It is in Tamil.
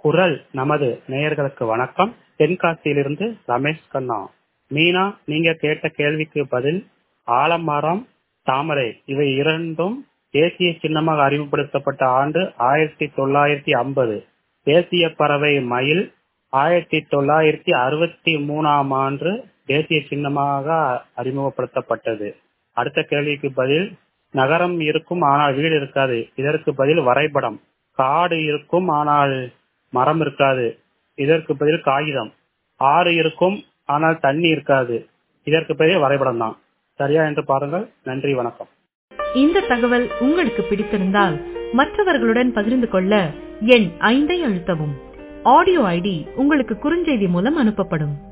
குரல் நமது நேயர்களுக்கு வணக்கம் தென்காசியிலிருந்து ரமேஷ் கண்ணா மீனா நீங்க கேட்ட கேள்விக்கு பதில் ஆலமரம் தாமரை இவை இரண்டும் தேசிய சின்னமாக அறிமுகப்படுத்தப்பட்ட ஆண்டு ஆயிரத்தி தொள்ளாயிரத்தி ஐம்பது தேசிய பறவை மயில் ஆயிரத்தி தொள்ளாயிரத்தி அறுபத்தி மூணாம் ஆண்டு தேசிய சின்னமாக அறிமுகப்படுத்தப்பட்டது அடுத்த கேள்விக்கு பதில் நகரம் இருக்கும் ஆனால் வீடு இருக்காது இதற்கு பதில் வரைபடம் காடு இருக்கும் ஆனால் மரம் இருக்காது இதற்கு பதில் காகிதம் ஆறு இருக்கும் ஆனால் தண்ணி இருக்காது இதற்கு பதில் வரைபடம் தான் சரியா என்று பாருங்கள் நன்றி வணக்கம் இந்த தகவல் உங்களுக்கு பிடித்திருந்தால் மற்றவர்களுடன் பகிர்ந்து கொள்ள எண் ஐந்தை அழுத்தவும் ஆடியோ ஐடி உங்களுக்கு குறுஞ்செய்தி மூலம் அனுப்பப்படும்